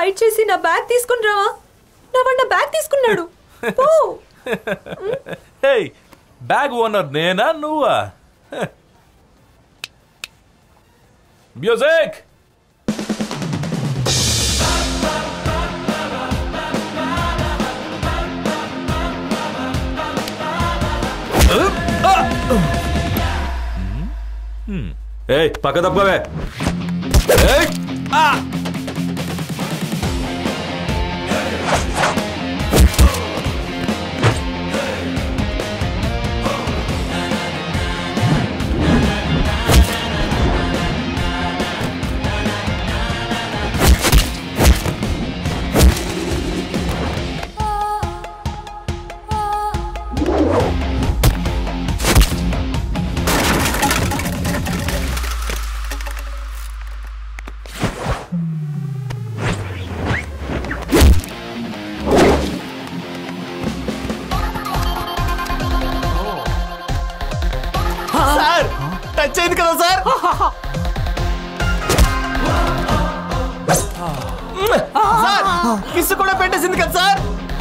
Fight చేసి నా bag తీసుకుని రావా నా వాడు నా బ్యాగ్ తీసుకున్నాడు పో హే బ్యాగ్ ఓనర్ నేనా నువ్వా మ్యూజిక్ ఏయ్ పక్క తప్పవే ఏయ్ ఆ సార్ టచ్ అయింది కదా సార్ సార్ కిస్ కూడా పెట్టేసింది కదా సార్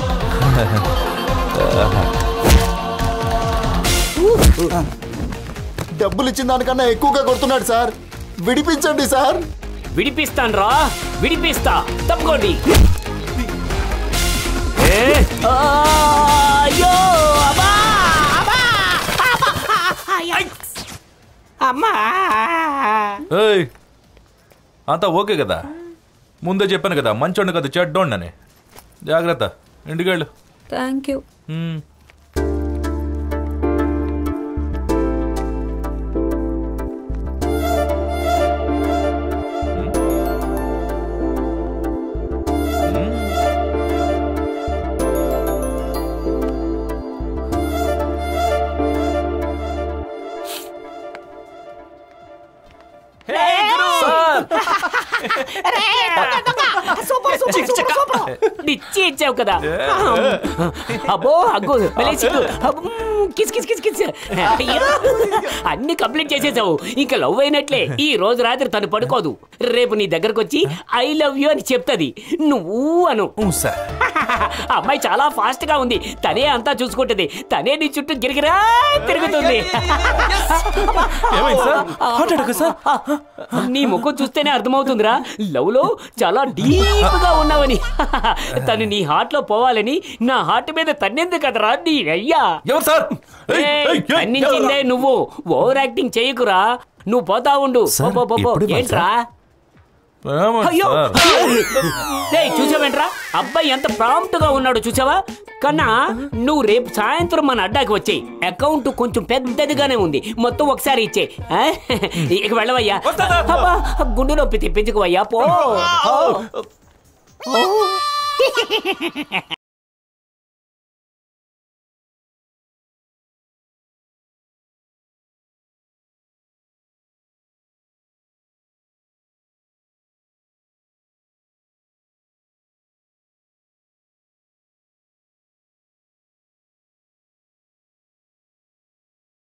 డబ్బులు ఇచ్చిన దానికన్నా ఎక్కువగా కొడుతున్నాడు సార్ విడిపించండి సార్ విడిపిస్తాను రా విడిపిస్తా తప్పుకోండి ఏ? ఆ, అయ్యో అమ్మా అమ్మా అమ్మా, అయ్యో. అమ్మా ఏయ్ అంతా ఓకే కదా ముందే చెప్పాను కదా మంచోండి కదా చెడ్డోండని జాగ్రత్త ఇంటికెళ్ళు థ్యాంక్ యూ మ్మ్. నిచ్చి ఇచ్చావు కదా అబ్బో అగ్గు భలే సిగ్గు అబ్బో, కిస్ కిస్ కిస్ కిస్ అయ్యో అన్ని కంప్లీట్ చేసేసావు ఇంకా లవ్ అయినట్లే ఈ రోజు రాత్రి తను పడుకోదు రేపు నీ దగ్గరకు వచ్చి ఐ లవ్ యూ అని చెప్తది నువ్వు అను ఊ సార్ ఆ అమ్మాయి చాలా ఫాస్ట్ గా ఉంది తనే అంతా చూసుకుంటది తనే నీ చుట్టూ గిరిగిరా తిరుగుతుంది ఏమైంది సార్ హార్ట్ అటాక్ సార్ నీ ముఖం చూస్తేనే అర్థమవుతుందిరా లవ్ లో చాలా డీప్ గా ఉన్నావని తను నీ హార్ట్ లో పోవాలని నా హార్ట్ మీద తన్నెందు కదరా నీ అయ్యా ఎవరు సార్ ఏయ్, ఏయ్, ఏయ్, ఏయ్, తన్నించిందే నువ్వు ఓవర్ యాక్టింగ్ చేయకురా నువ్వు పోతా ఉండు సార్, పో, పో, పో, పో. ఇప్పుడు ఇవ్వాలి ఏంట్రా ఏమో అయ్యో సార్ ఏయ్, చూసావేంట్రా అబ్బాయి ఎంత ప్రాంప్ట్ గా ఉన్నాడు చూసావా కన్నా నువ్వు రేపు సాయంత్రం మన అడ్డాకి వచ్చేయి అకౌంట్ కొంచెం పెద్దదిగానే ఉంది మొత్తం ఒకసారి ఇచ్చే ఇక వెళ్ళవయ్యా వస్తా సార్. అబ్బా, గుండె నొప్పి తెప్పించుకోవయ్యా పో పో.